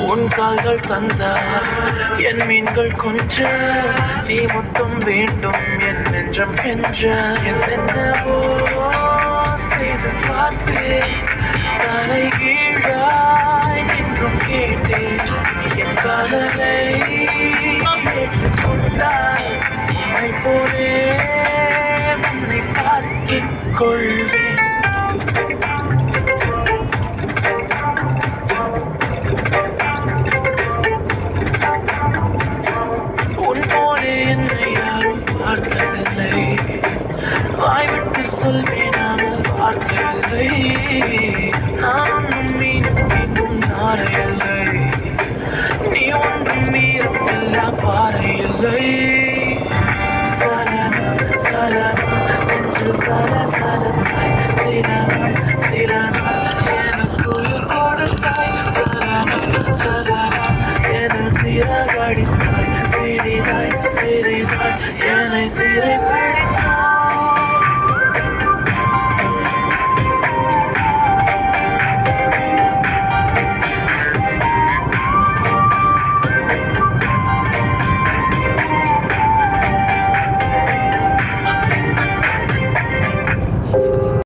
உன் கால்கள் தந்தார் என் மீன்கள் கொஞ்ச நீ மட்டும் வேண்டும் என் நெஞ்சம் கெஞ்ச என்னென்னவோ செய்து பார்த்தேன் தலை கீழாய் நின்றும் கேட்டேன் என் காதலை ஏற்றுக்கொண்டாய் உன்னை போலே உன்னை பார்த்துக் கொள்வேன் உன் போலே என்னை யாரும் பார்த்ததில்லை வாய்விட்டு சொல்வேனாமல் பார்த்ததில்லை நான் ஒன்றும் மீனும் மீண்டும் நாரையில்லை நீ ஒன்றும் மீறும் இல்லா பாறை இல்லை சலனா சலனா நெஞ்சில் சல சலனாய் சிலனா சிலனா எனக்குள் கொடுத்தாய் சலனா சலனா என சிறகடித்தாய் சிறிதாய் சிறிதாய் என்னை சிறைப்பே